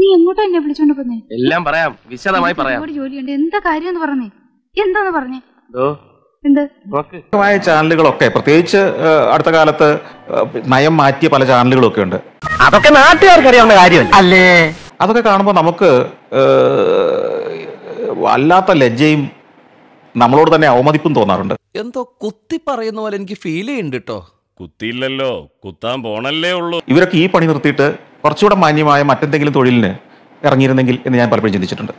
എങ്ങോട്ടാ എന്നെ വിളിച്ചോണ്ട് പോന്നേ എല്ലാം പറയാം വിശദമായി പറയാം ഒരുപാട് ജോലിയുണ്ട് എന്താ കാര്യം എന്ന് പറഞ്ഞേ എന്താന്ന് പറഞ്ഞേ ദോ, എന്ത് നോക്ക് മായ ചാനലുകളൊക്കെ പ്രത്യേകിച്ച് ഏഹ്, അടുത്ത കാലത്ത് ഏഹ്, നയം മാറ്റിയ പല ചാനലുകളൊക്കെ ഉണ്ട് അതൊക്കെ നാട്ടുകാർക്ക് അറിയാവുന്ന കാര്യമല്ല അല്ലേ അതൊക്കെ കാണുമ്പോൾ നമുക്ക് ഏഹ്, വല്ലാത്ത ലജ്ജയും നമ്മളോട് തന്നെ അവമതിപ്പും തോന്നാറുണ്ട് എന്തോ കുത്തി പറയുന്ന പോലെ എനിക്ക് ഫീൽ ചെയ്യുന്നുണ്ട് കേട്ടോ കുത്തിയില്ലല്ലോ കുത്താൻ പോണല്ലേ ഉള്ളൂ ഇവരൊക്കെ ഈ പണി നിർത്തിയിട്ട് കുറച്ചുകൂടെ മാന്യമായ മറ്റെന്തെങ്കിലും തൊഴിലിന് ഇറങ്ങിയിരുന്നെങ്കിൽ എന്ന് ഞാൻ പലപ്പോഴും ചിന്തിച്ചിട്ടുണ്ട്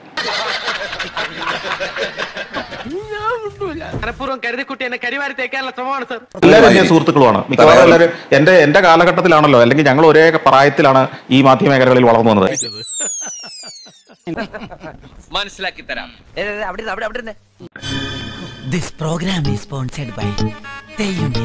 മനഃപൂർവ്വം കരുതിക്കുട്ടി എന്നെ കരിവാരി തേക്കാനുള്ള ശ്രമമാണ് സർ എല്ലാവരും എന്റെ സുഹൃത്തുക്കളുമാണ് മിക്കവാറും എല്ലാവരും എന്റെ എന്റെ കാലഘട്ടത്തിലാണല്ലോ അല്ലെങ്കിൽ ഞങ്ങൾ ഒരേ പ്രായത്തിലാണ് ഈ മാധ്യമ മേഖലകളിൽ വളർന്നു വന്നത് മനസ്സിലാക്കി തരാം This program is sponsored by Teyume.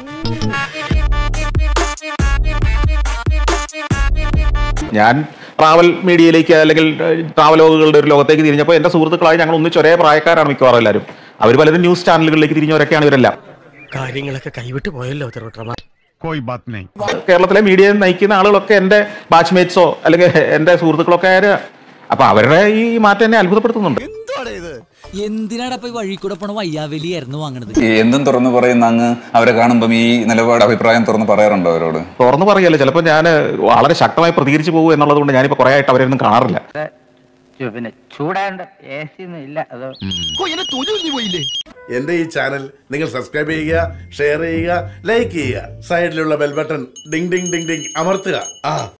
ഞാൻ ട്രാവൽ മീഡിയയിലേക്ക് അല്ലെങ്കിൽ ട്രാവലോഗുകളുടെ ഒരു ലോകത്തേക്ക് തിരിഞ്ഞപ്പോൾ എന്റെ സുഹൃത്തുക്കളായി ഞങ്ങൾ ഒന്നിച്ച് ഒരേ പ്രായക്കാരാണ് മിക്കവാറും എല്ലാവരും അവർ പലരും ന്യൂസ് ചാനലുകളിലേക്ക് തിരിഞ്ഞവരൊക്കെയാണ് ഇവരെല്ലാം കാര്യങ്ങളൊക്കെ കൈവിട്ട് പോയല്ലോ തിരുവട്ടമ കേരളത്തിലെ മീഡിയ നയിക്കുന്ന ആളുകളൊക്കെ എന്റെ ബാച്ച്മേറ്റ്സോ അല്ലെങ്കിൽ എന്റെ സുഹൃത്തുക്കളൊക്കെ ആര് അപ്പൊ അവരുടെ ഈ മാറ്റം എന്നെ അത്ഭുതപ്പെടുത്തുന്നുണ്ട് എന്തിനാടാ പോയി വഴി കൂടെ പോണ വയ്യാവലിയായിരുന്നു വാങ്ങണത് ഈ എന്തും തുറന്നു പറയുന്ന അങ്ങ് അവരെ കാണുമ്പം ഈ നിലപാട് അഭിപ്രായം തുറന്ന് പറയാറുണ്ടോ അവരോട് തുറന്നു പറയല്ലോ ചിലപ്പോൾ ഞാൻ വളരെ ശക്തമായി പ്രതികരിച്ചു പോകും എന്നുള്ളത് കൊണ്ട് ഞാനിപ്പോൾ കുറെ ആയിട്ട് അവരെയൊന്നും കാണാറില്ല പിന്നെ ചൂടാണ്ട് എ സി ഒന്നും ഇല്ല അതോ എന്റെ ഈ ചാനൽ നിങ്ങൾ സബ്സ്ക്രൈബ് ചെയ്യുക ഷെയർ ചെയ്യുക ലൈക്ക് ചെയ്യുക സൈഡിലുള്ള bell button ding ding ding ding അമർത്തുക ആ